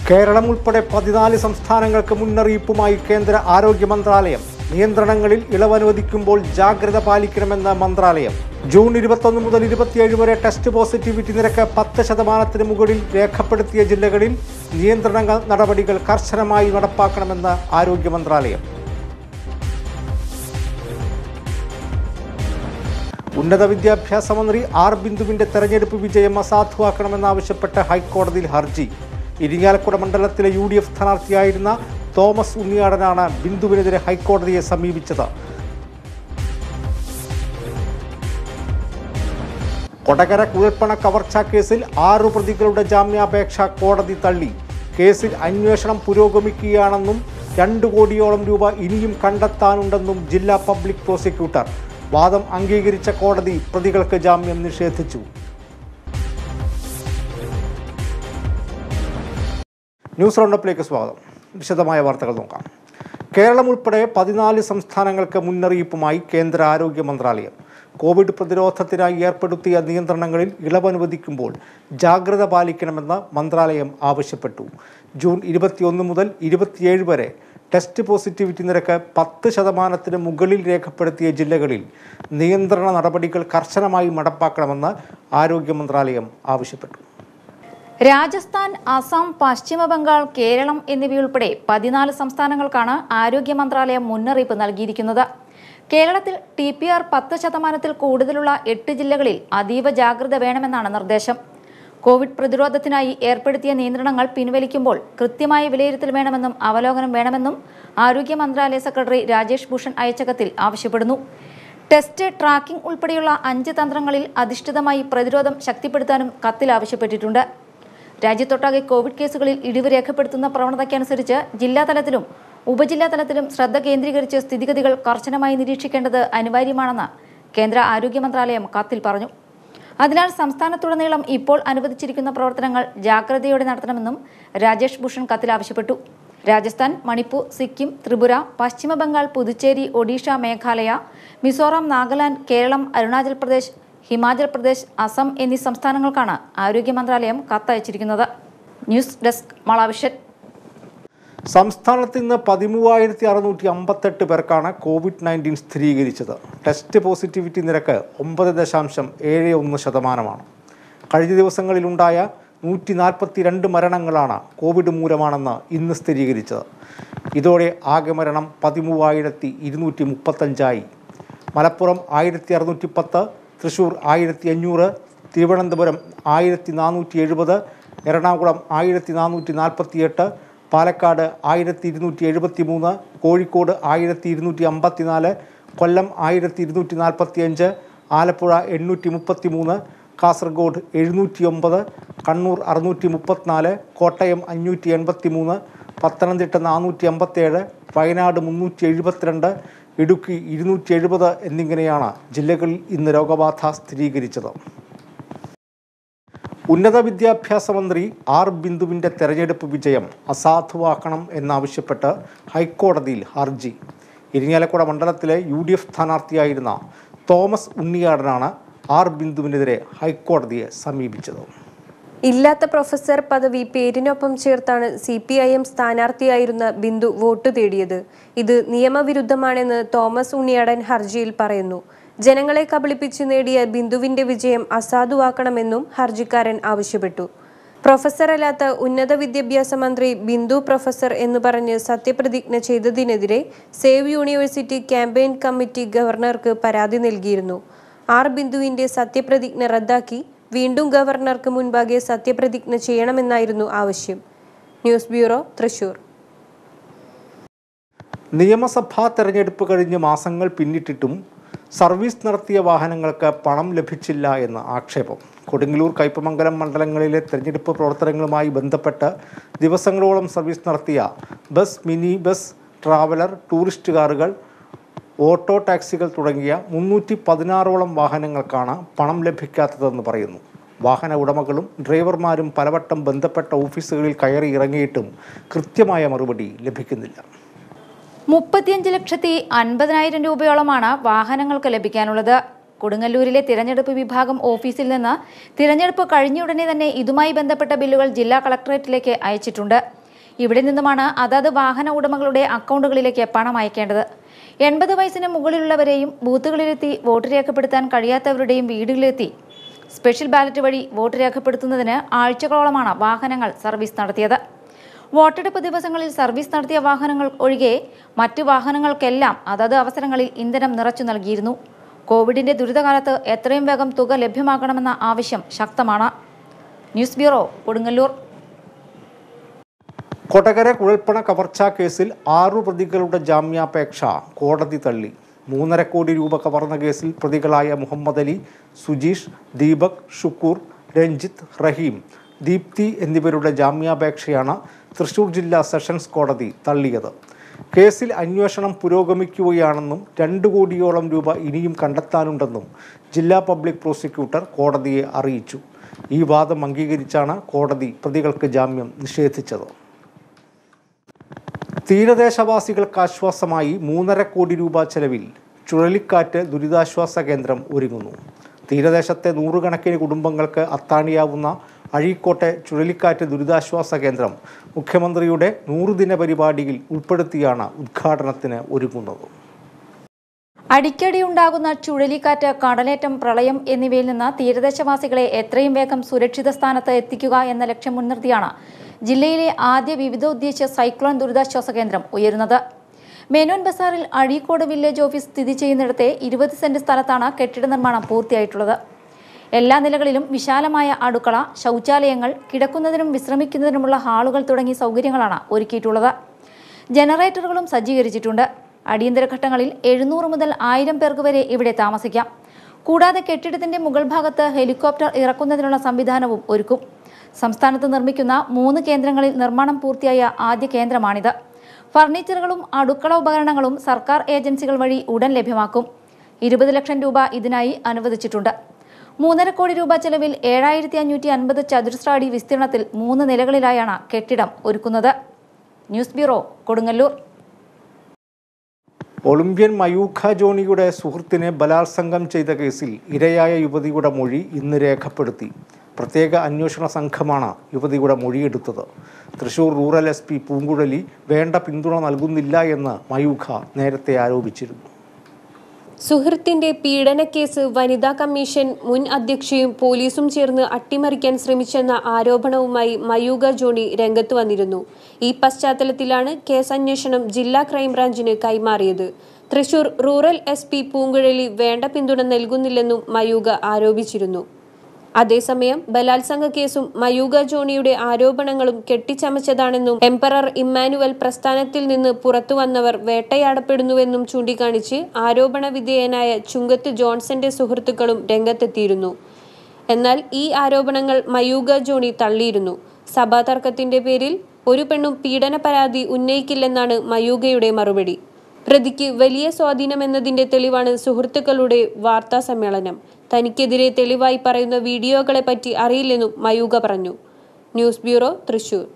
കേരളം ഉൾപ്പെടെ പതിനാല് സംസ്ഥാനങ്ങൾക്ക് മുന്നറിയിപ്പുമായി കേന്ദ്ര ആരോഗ്യ മന്ത്രാലയം നിയന്ത്രണങ്ങളിൽ ഇളവനുവദിക്കുമ്പോൾ ജാഗ്രത പാലിക്കണമെന്ന മന്ത്രാലയം ജൂൺ ഇരുപത്തൊന്ന് മുതൽ ഇരുപത്തിയേഴ് വരെ ടെസ്റ്റ് പോസിറ്റിവിറ്റി നിരക്ക് പത്ത് ശതമാനത്തിന് മുകളിൽ രേഖപ്പെടുത്തിയ ജില്ലകളിൽ നിയന്ത്രണ നടപടികൾ കർശനമായി നടപ്പാക്കണമെന്ന് ആരോഗ്യ മന്ത്രാലയം ഉന്നത വിദ്യാഭ്യാസ മന്ത്രി ആർ ബിന്ദുവിന്റെ തെരഞ്ഞെടുപ്പ് വിജയം അസാധുവാക്കണമെന്നാവശ്യപ്പെട്ട് ഹൈക്കോടതിയിൽ ഹർജി ഇരിങ്ങാലക്കുട മണ്ഡലത്തിലെ യു ഡി എഫ് സ്ഥാനാർത്ഥിയായിരുന്ന തോമസ് ഉണ്ണിയാടനാണ് ബിന്ദുവിനെതിരെ ഹൈക്കോടതിയെ സമീപിച്ചത് കൊടകര കുഴൽപ്പണ കവർച്ചാ കേസിൽ ആറു പ്രതികളുടെ ജാമ്യാപേക്ഷ കോടതി തള്ളി കേസിൽ അന്വേഷണം പുരോഗമിക്കുകയാണെന്നും രണ്ട് കോടിയോളം രൂപ ഇനിയും കണ്ടെത്താനുണ്ടെന്നും ജില്ലാ പബ്ലിക് പ്രോസിക്യൂട്ടർ വാദം അംഗീകരിച്ച കോടതി പ്രതികൾക്ക് ജാമ്യം നിഷേധിച്ചു ന്യൂസ് റൗണ്ടപ്പിലേക്ക് സ്വാഗതം വിശദമായ വാർത്തകൾ നോക്കാം കേരളം ഉൾപ്പെടെ പതിനാല് സംസ്ഥാനങ്ങൾക്ക് മുന്നറിയിപ്പുമായി കേന്ദ്ര ആരോഗ്യ മന്ത്രാലയം കോവിഡ് പ്രതിരോധത്തിനായി ഏർപ്പെടുത്തിയ നിയന്ത്രണങ്ങളിൽ ഇളവനുവദിക്കുമ്പോൾ ജാഗ്രത പാലിക്കണമെന്ന് മന്ത്രാലയം ആവശ്യപ്പെട്ടു ജൂൺ ഇരുപത്തിയൊന്ന് മുതൽ ഇരുപത്തിയേഴ് വരെ ടെസ്റ്റ് പോസിറ്റിവിറ്റി നിരക്ക് പത്ത് ശതമാനത്തിന് മുകളിൽ രേഖപ്പെടുത്തിയ ജില്ലകളിൽ നിയന്ത്രണ നടപടികൾ കർശനമായി നടപ്പാക്കണമെന്ന് ആരോഗ്യ മന്ത്രാലയം ആവശ്യപ്പെട്ടു രാജസ്ഥാൻ അസം പശ്ചിമ ബംഗാൾ കേരളം എന്നിവയുൾപ്പെടെ പതിനാല് സംസ്ഥാനങ്ങൾക്കാണ് ആരോഗ്യ മന്ത്രാലയം മുന്നറിയിപ്പ് നൽകിയിരിക്കുന്നത് കേരളത്തിൽ ടി പി ആർ പത്ത് ശതമാനത്തിൽ കൂടുതലുള്ള എട്ട് ജില്ലകളിൽ അതീവ ജാഗ്രത വേണമെന്നാണ് നിർദ്ദേശം കോവിഡ് പ്രതിരോധത്തിനായി ഏർപ്പെടുത്തിയ നിയന്ത്രണങ്ങൾ പിൻവലിക്കുമ്പോൾ കൃത്യമായ വിലയിരുത്തൽ വേണമെന്നും അവലോകനം വേണമെന്നും ആരോഗ്യ മന്ത്രാലയ സെക്രട്ടറി രാജേഷ് ഭൂഷൺ അയച്ച കത്തിൽ ആവശ്യപ്പെടുന്നു ടെസ്റ്റ് ട്രാക്കിംഗ് ഉൾപ്പെടെയുള്ള അഞ്ച് തന്ത്രങ്ങളിൽ അധിഷ്ഠിതമായി പ്രതിരോധം ശക്തിപ്പെടുത്താനും കത്തിൽ ആവശ്യപ്പെട്ടിട്ടുണ്ട് രാജ്യത്തൊട്ടാകെ കോവിഡ് കേസുകളിൽ ഇടിവ് രേഖപ്പെടുത്തുന്ന പ്രവണതയ്ക്കനുസരിച്ച് ജില്ലാതലത്തിലും ഉപജില്ലാ തലത്തിലും ശ്രദ്ധ കേന്ദ്രീകരിച്ച് സ്ഥിതിഗതികൾ കർശനമായി നിരീക്ഷിക്കേണ്ടത് അനിവാര്യമാണെന്ന് കേന്ദ്ര ആരോഗ്യ മന്ത്രാലയം കത്തിൽ പറഞ്ഞു അതിനാൽ സംസ്ഥാനത്തുടനീളം ഇപ്പോൾ അനുവദിച്ചിരിക്കുന്ന പ്രവർത്തനങ്ങൾ ജാഗ്രതയോടെ നടത്തണമെന്നും രാജേഷ് ഭൂഷൺ കത്തിൽ ആവശ്യപ്പെട്ടു രാജസ്ഥാൻ മണിപ്പൂർ സിക്കിം ത്രിപുര പശ്ചിമ ബംഗാൾ പുതുച്ചേരി ഒഡീഷ മേഘാലയ മിസോറാം നാഗാലാൻഡ് കേരളം അരുണാചൽ പ്രദേശ് ഹിമാചൽ പ്രദേശ് അസം എന്നീ സംസ്ഥാനങ്ങൾക്കാണ് ആരോഗ്യ മന്ത്രാലയം കത്തയച്ചിരിക്കുന്നത് ന്യൂസ് ഡെസ്ക് മളാവിഷൻ സംസ്ഥാനത്ത് ഇന്ന് പതിമൂവായിരത്തി അറുന്നൂറ്റി അമ്പത്തെട്ട് പേർക്കാണ് കോവിഡ് നയൻറ്റീൻ സ്ഥിരീകരിച്ചത് ടെസ്റ്റ് പോസിറ്റിവിറ്റി നിരക്ക് ഒമ്പത് ദശാംശം ഏഴ് ഒന്ന് ശതമാനമാണ് കഴിഞ്ഞ ദിവസങ്ങളിലുണ്ടായ നൂറ്റി നാൽപ്പത്തി രണ്ട് മരണങ്ങളാണ് കോവിഡ് മൂലമാണെന്ന് ഇന്ന് സ്ഥിരീകരിച്ചത് ഇതോടെ ആകെ മരണം പതിമൂവായിരത്തി ഇരുന്നൂറ്റി മുപ്പത്തഞ്ചായി മലപ്പുറം ആയിരത്തി അറുന്നൂറ്റി പത്ത് തൃശ്ശൂർ ആയിരത്തി അഞ്ഞൂറ് തിരുവനന്തപുരം ആയിരത്തി നാനൂറ്റി എഴുപത് എറണാകുളം ആയിരത്തി നാനൂറ്റി നാൽപ്പത്തിയെട്ട് പാലക്കാട് ആയിരത്തി ഇരുന്നൂറ്റി എഴുപത്തി മൂന്ന് കോഴിക്കോട് ആയിരത്തി ഇരുന്നൂറ്റി അമ്പത്തിനാല് കൊല്ലം ആയിരത്തി ഇരുന്നൂറ്റി നാൽപ്പത്തി അഞ്ച് ആലപ്പുഴ എണ്ണൂറ്റി മുപ്പത്തി മൂന്ന് കാസർഗോഡ് എഴുന്നൂറ്റി ഒമ്പത് കണ്ണൂർ അറുന്നൂറ്റി മുപ്പത്തിനാല് കോട്ടയം അഞ്ഞൂറ്റി എൺപത്തി മൂന്ന് പത്തനംതിട്ട നാനൂറ്റി അമ്പത്തേഴ് വയനാട് മുന്നൂറ്റി എഴുപത്തിരണ്ട് ഇടുക്കി ഇരുന്നൂറ്റി എഴുപത് എന്നിങ്ങനെയാണ് ജില്ലകളിൽ ഇന്ന് രോഗബാധ സ്ഥിരീകരിച്ചത് ഉന്നത വിദ്യാഭ്യാസ മന്ത്രി ആർ ബിന്ദുവിൻ്റെ തെരഞ്ഞെടുപ്പ് വിജയം അസാധുവാക്കണം എന്നാവശ്യപ്പെട്ട് ഹൈക്കോടതിയിൽ ഹർജി ഇരിങ്ങാലക്കുട മണ്ഡലത്തിലെ യു ഡി എഫ് സ്ഥാനാർത്ഥിയായിരുന്ന തോമസ് ഉണ്ണിയാടനാണ് ആർ ബിന്ദുവിനെതിരെ ഹൈക്കോടതിയെ സമീപിച്ചത് ഇല്ലാത്ത പ്രൊഫസർ പദവി പേരിനൊപ്പം ചേർത്താണ് സി പി ഐ എം സ്ഥാനാർത്ഥിയായിരുന്ന ബിന്ദു വോട്ട് തേടിയത് ഇത് നിയമവിരുദ്ധമാണെന്ന് തോമസ് ഉണ്ണിയാടൻ ഹർജിയിൽ പറയുന്നു ജനങ്ങളെ കബളിപ്പിച്ച് നേടിയ ബിന്ദുവിന്റെ വിജയം അസാധുവാക്കണമെന്നും ഹർജിക്കാരൻ ആവശ്യപ്പെട്ടു പ്രൊഫസറല്ലാത്ത ഉന്നത വിദ്യാഭ്യാസ മന്ത്രി ബിന്ദു പ്രൊഫസർ എന്ന് പറഞ്ഞ് സത്യപ്രതിജ്ഞ ചെയ്തതിനെതിരെ സേവ് യൂണിവേഴ്സിറ്റി ക്യാമ്പയിൻ കമ്മിറ്റി ഗവർണർക്ക് പരാതി നൽകിയിരുന്നു ആർ ബിന്ദുവിന്റെ സത്യപ്രതിജ്ഞ റദ്ദാക്കി വീണ്ടും ഗവർണർക്ക് മുൻപാകെ സത്യപ്രതിജ്ഞ ചെയ്യണമെന്നായിരുന്നു ആവശ്യം ന്യൂസ് ബ്യൂറോ തൃശൂർ നിയമസഭാ തെരഞ്ഞെടുപ്പ് കഴിഞ്ഞ് മാസങ്ങൾ പിന്നിട്ടിട്ടും സർവീസ് നടത്തിയ വാഹനങ്ങൾക്ക് പണം ലഭിച്ചില്ല എന്ന് ആക്ഷേപം കൊടുങ്ങല്ലൂർ കയ്പമംഗലം മണ്ഡലങ്ങളിലെ തെരഞ്ഞെടുപ്പ് പ്രവർത്തനങ്ങളുമായി ബന്ധപ്പെട്ട് ദിവസങ്ങളോളം സർവീസ് നടത്തിയ bus mini bus traveller tourist കാറുകൾ ഓട്ടോ ടാക്സികൾ തുടങ്ങിയ മുന്നൂറ്റി പതിനാറോളം വാഹനങ്ങൾക്കാണ് പണം ലഭിക്കാത്തതെന്ന് പറയുന്നു വാഹന ഉടമകളും ഡ്രൈവർമാരും പലവട്ടം ബന്ധപ്പെട്ട ഓഫീസുകളിൽ കയറി ഇറങ്ങിയിട്ടും കൃത്യമായ മറുപടി ലഭിക്കുന്നില്ല മുപ്പത്തിയഞ്ച് ലക്ഷത്തി അൻപതിനായിരം രൂപയോളമാണ് വാഹനങ്ങൾക്ക് ലഭിക്കാനുള്ളത് കൊടുങ്ങല്ലൂരിലെ തിരഞ്ഞെടുപ്പ് വിഭാഗം ഓഫീസിൽ നിന്ന് തിരഞ്ഞെടുപ്പ് കഴിഞ്ഞയുടനെ തന്നെ ഇതുമായി ബന്ധപ്പെട്ട ബില്ലുകൾ ജില്ലാ കളക്ടറേറ്റിലേക്ക് അയച്ചിട്ടുണ്ട് ഇവിടെ നിന്നുമാണ് അതത് വാഹന ഉടമകളുടെ അക്കൗണ്ടുകളിലേക്ക് പണം അയക്കേണ്ടത് എൺപത് വയസ്സിന് മുകളിലുള്ളവരെയും ബൂത്തുകളിലെത്തി വോട്ട് രേഖപ്പെടുത്താൻ കഴിയാത്തവരുടെയും വീടുകളിലെത്തി സ്പെഷ്യൽ ബാലറ്റ് വഴി വോട്ട് രേഖപ്പെടുത്തുന്നതിന് ആഴ്ചകളോളമാണ് വാഹനങ്ങൾ സർവീസ് നടത്തിയത് വോട്ടെടുപ്പ് ദിവസങ്ങളിൽ സർവീസ് നടത്തിയ വാഹനങ്ങൾ ഒഴികെ മറ്റു വാഹനങ്ങൾക്കെല്ലാം അതത് അവസരങ്ങളിൽ ഇന്ധനം നിറച്ചു നൽകിയിരുന്നു കോവിഡിന്റെ ദുരിതകാലത്ത് എത്രയും വേഗം തുക ലഭ്യമാക്കണമെന്ന ആവശ്യം ശക്തമാണ് ന്യൂസ് ബ്യൂറോ കൊടുങ്ങല്ലൂർ കൊടകര കുഴൽപ്പണ കവർച്ചാ കേസിൽ ആറു പ്രതികളുടെ ജാമ്യാപേക്ഷ കോടതി തള്ളി മൂന്നര കോടി രൂപ കവർന്ന കേസിൽ പ്രതികളായ മുഹമ്മദ് അലി സുജീഷ് ദീപക് ഷുക്കൂർ രഞ്ജിത്ത് റഹീം ദീപ്തി എന്നിവരുടെ ജാമ്യാപേക്ഷയാണ് തൃശൂർ ജില്ലാ സെഷൻസ് കോടതി തള്ളിയത് കേസിൽ അന്വേഷണം പുരോഗമിക്കുകയാണെന്നും രണ്ട് കോടിയോളം രൂപ ഇനിയും കണ്ടെത്താനുണ്ടെന്നും ജില്ലാ പബ്ലിക് പ്രോസിക്യൂട്ടർ കോടതിയെ അറിയിച്ചു ഈ വാദം അംഗീകരിച്ചാണ് കോടതി പ്രതികൾക്ക് ജാമ്യം നിഷേധിച്ചത് തീരദേശവാസികൾക്ക് ആശ്വാസമായി മൂന്നര കോടി രൂപ ചെലവിൽ ചുഴലിക്കാറ്റ് ദുരിതാശ്വാസ കേന്ദ്രം ഒരുങ്ങുന്നു തീരദേശത്തെ നൂറുകണക്കിന് കുടുംബങ്ങൾക്ക് അത്താണിയാവുന്ന അഴീക്കോട്ടെ ചുഴലിക്കാറ്റ് ദുരിതാശ്വാസ കേന്ദ്രം മുഖ്യമന്ത്രിയുടെ നൂറുദിന പരിപാടിയിൽ ഉൾപ്പെടുത്തിയാണ് ഉദ്ഘാടനത്തിന് ഒരുങ്ങുന്നത് അടിക്കടി ഉണ്ടാകുന്ന ചുഴലിക്കാറ്റ് കടലേറ്റം പ്രളയം എന്നിവയിൽ നിന്ന് തീരദേശവാസികളെ എത്രയും വേഗം സുരക്ഷിത സ്ഥാനത്ത് എത്തിക്കുക എന്ന ലക്ഷ്യം മുൻനിർത്തിയാണ് ജില്ലയിലെ ആദ്യ വിവിധോദ്ദേശ സൈക്ലോൺ ദുരിതാശ്വാസ കേന്ദ്രം ഉയരുന്നത് മേനോൻ ബസാറിൽ അഴീക്കോട് വില്ലേജ് ഓഫീസ് സ്ഥിതി ചെയ്യുന്നിടത്തെ ഇരുപത് സെന്റ് സ്ഥലത്താണ് കെട്ടിട നിർമ്മാണം പൂർത്തിയായിട്ടുള്ളത് എല്ലാ നിലകളിലും വിശാലമായ അടുക്കള ശൗചാലയങ്ങൾ കിടക്കുന്നതിനും വിശ്രമിക്കുന്നതിനുമുള്ള ഹാളുകൾ തുടങ്ങിയ സൗകര്യങ്ങളാണ് ഒരുക്കിയിട്ടുള്ളത് ജനറേറ്ററുകളും സജ്ജീകരിച്ചിട്ടുണ്ട് അടിയന്തര ഘട്ടങ്ങളിൽ എഴുന്നൂറ് മുതൽ ആയിരം പേർക്ക് വരെ ഇവിടെ താമസിക്കാം കൂടാതെ കെട്ടിടത്തിന്റെ മുകൾ ഭാഗത്ത് ഹെലികോപ്റ്റർ ഇറക്കുന്നതിനുള്ള സംവിധാനവും ഒരുക്കും സംസ്ഥാനത്ത് നിർമ്മിക്കുന്ന മൂന്ന് കേന്ദ്രങ്ങളിൽ നിർമ്മാണം പൂർത്തിയായ ആദ്യ കേന്ദ്രമാണിത് ഫർണിച്ചറുകളും അടുക്കള ഉപകരണങ്ങളും സർക്കാർ ഏജൻസികൾ വഴി ഉടൻ ലഭ്യമാക്കും ഇരുപത് ലക്ഷം രൂപ ഇതിനായി അനുവദിച്ചിട്ടുണ്ട് മൂന്നര കോടി രൂപ ചെലവിൽ ഏഴായിരത്തി അഞ്ഞൂറ്റി അൻപത് ചതുരശ്ര അടി വിസ്തീർണത്തിൽ മൂന്ന് നിലകളിലായാണ് കെട്ടിടം ഒരുക്കുന്നത് news bureau Kodungallur Olympian Mayookha ജോണിയുടെ സുഹൃത്തിനെ ബലാത്സംഗം ചെയ്ത കേസിൽ ഇരയായ യുവതിയുടെ മൊഴി ഇന്ന് രേഖപ്പെടുത്തി പ്രത്യേക അന്വേഷണ സംഘമാണ് യുവതിയുടെ മൊഴിയെടുത്തത് Thrissur rural S P Poonguzhali വേണ്ട പിന്തുണ നൽകുന്നില്ല എന്ന് മയൂഖ നേരത്തെ ആരോപിച്ചിരുന്നു സുഹൃത്തിന്റെ പീഡനക്കേസ് വനിതാ കമ്മീഷൻ മുൻ അധ്യക്ഷയും പോലീസും ചേർന്ന് അട്ടിമറിക്കാൻ ശ്രമിച്ചെന്ന ആരോപണവുമായി മയൂക ജോണി രംഗത്ത് വന്നിരുന്നു ഈ പശ്ചാത്തലത്തിലാണ് കേസ് അന്വേഷണം ജില്ലാ ക്രൈംബ്രാഞ്ചിന് കൈമാറിയത് Thrissur rural S P Poonguzhali വേണ്ട പിന്തുണ നൽകുന്നില്ലെന്നും മയൂക ആരോപിച്ചിരുന്നു അതേസമയം ബലാത്സംഗ കേസും മയൂക ജോണിയുടെ ആരോപണങ്ങളും കെട്ടിച്ചമച്ചതാണെന്നും എംപറർ ഇമ്മാനുവൽ പ്രസ്ഥാനത്തിൽ നിന്ന് പുറത്തുവന്നവർ വേട്ടയാടപ്പെടുന്നുവെന്നും ചൂണ്ടിക്കാണിച്ച് ആരോപണ വിധേയനായ ചുങ്കത്ത് ജോൺസന്റെ സുഹൃത്തുക്കളും രംഗത്തെത്തിയിരുന്നു എന്നാൽ ഈ ആരോപണങ്ങൾ മയൂക ജോണി തള്ളിയിരുന്നു സഭാ തർക്കത്തിന്റെ പേരിൽ ഒരു പെണ്ണും പീഡന പരാതി ഉന്നയിക്കില്ലെന്നാണ് മയൂകയുടെ മറുപടി പ്രതിക്ക് വലിയ സ്വാധീനമെന്നതിന്റെ തെളിവാണ് സുഹൃത്തുക്കളുടെ വാർത്താ സമ്മേളനം തനിക്കെതിരെ തെളിവായി പറയുന്ന വീഡിയോകളെ പറ്റി അറിയില്ലെന്നും മയൂക പറഞ്ഞു ന്യൂസ് ബ്യൂറോ തൃശൂർ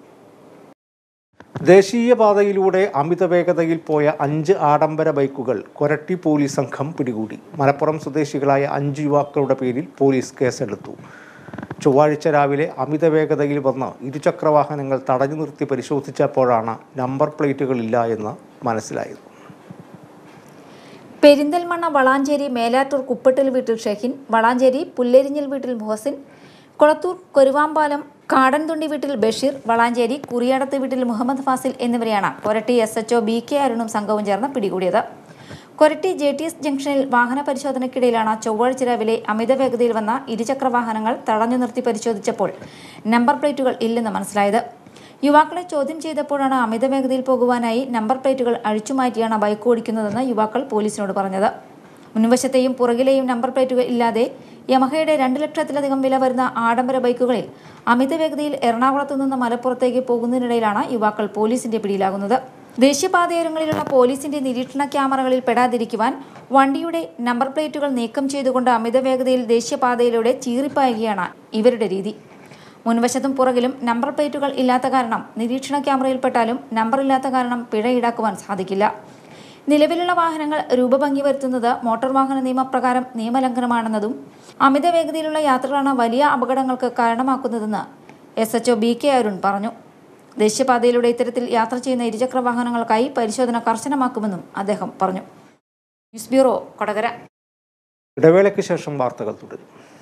ദേശീയപാതയിലൂടെ അമിത വേഗതയിൽ പോയ അഞ്ച് ആഡംബര ബൈക്കുകൾ കൊരട്ടി പോലീസ് സംഘം പിടികൂടി മലപ്പുറം സ്വദേശികളായ അഞ്ച് യുവാക്കളുടെ പേരിൽ പോലീസ് കേസെടുത്തു ചൊവ്വാഴ്ച രാവിലെ അമിത വേഗതയിൽ വന്ന് ഇരുചക്രവാഹനങ്ങൾ തടഞ്ഞു നിർത്തി പരിശോധിച്ചപ്പോഴാണ് നമ്പർ പ്ലേറ്റുകളില്ല എന്ന് മനസ്സിലായത് പെരിന്തൽമണ്ണ വളാഞ്ചേരി മേലാറ്റൂർ കുപ്പട്ടിൽ വീട്ടിൽ ഷെഹിൻ വളാഞ്ചേരി പുല്ലേരിഞ്ഞിൽ വീട്ടിൽ മുഹസിൻ കൊളത്തൂർ കൊരുവാമ്പാലം കാടൻതുണ്ടി വീട്ടിൽ ബഷീർ വളാഞ്ചേരി കുറിയാടത്ത് വീട്ടിൽ മുഹമ്മദ് ഫാസിൽ എന്നിവരെയാണ് Koratty S H O B K അരുണും സംഘവും ചേർന്ന് പിടികൂടിയത് കൊരട്ടി ജെ ടി എസ് ജംഗ്ഷനിൽ വാഹന പരിശോധനയ്ക്കിടയിലാണ് ചൊവ്വാഴ്ച രാവിലെ അമിത വേഗതയിൽ വന്ന ഇരുചക്ര വാഹനങ്ങൾ തടഞ്ഞു നിർത്തി പരിശോധിച്ചപ്പോൾ നമ്പർ പ്ലേറ്റുകൾ ഇല്ലെന്ന് മനസ്സിലായത് യുവാക്കളെ ചോദ്യം ചെയ്തപ്പോഴാണ് അമിത വേഗതയിൽ പോകുവാനായി നമ്പർ പ്ലേറ്റുകൾ അഴിച്ചുമാറ്റിയാണ് ബൈക്ക് ഓടിക്കുന്നതെന്ന് യുവാക്കൾ പോലീസിനോട് പറഞ്ഞത് മുൻവശത്തെയും പുറകിലെയും നമ്പർ പ്ലേറ്റുകൾ ഇല്ലാതെ യമഹയുടെ രണ്ട് ലക്ഷത്തിലധികം വില വരുന്ന ആഡംബര ബൈക്കുകളിൽ അമിത വേഗതയിൽ എറണാകുളത്തു നിന്ന് മലപ്പുറത്തേക്ക് പോകുന്നതിനിടയിലാണ് യുവാക്കൾ പോലീസിന്റെ പിടിയിലാകുന്നത് ദേശീയപാതയോരങ്ങളിലുള്ള പോലീസിന്റെ നിരീക്ഷണ ക്യാമറകളിൽ പെടാതിരിക്കുവാൻ വണ്ടിയുടെ നമ്പർ പ്ലേറ്റുകൾ നീക്കം ചെയ്തുകൊണ്ട് അമിത വേഗതയിൽ ദേശീയപാതയിലൂടെ ചീറിപ്പായുകയാണ് ഇവരുടെ രീതി മുൻവശത്തും പുറകിലും നമ്പർ പ്ലേറ്റുകൾ ഇല്ലാത്ത കാരണം നിരീക്ഷണ ക്യാമറയിൽപ്പെട്ടാലും നമ്പർ ഇല്ലാത്ത കാരണം പിഴ ഈടാക്കുവാൻ സാധിക്കില്ല നിലവിലുള്ള വാഹനങ്ങൾ രൂപഭംഗി വരുത്തുന്നത് മോട്ടോർ വാഹന നിയമപ്രകാരം നിയമലംഘനമാണെന്നതും അമിത വേഗതയിലുള്ള യാത്രകളാണ് വലിയ അപകടങ്ങൾക്ക് കാരണമാക്കുന്നതെന്ന് S H O B K Arun പറഞ്ഞു ദേശീയപാതയിലൂടെ ഇത്തരത്തിൽ യാത്ര ചെയ്യുന്ന ഇരുചക്ര വാഹനങ്ങൾക്കായി പരിശോധന കർശനമാക്കുമെന്നും അദ്ദേഹം പറഞ്ഞു ന്യൂസ് ബ്യൂറോ കൊടകര ഇടവേളയ്ക്ക് ശേഷം വാർത്തകൾ തുടരും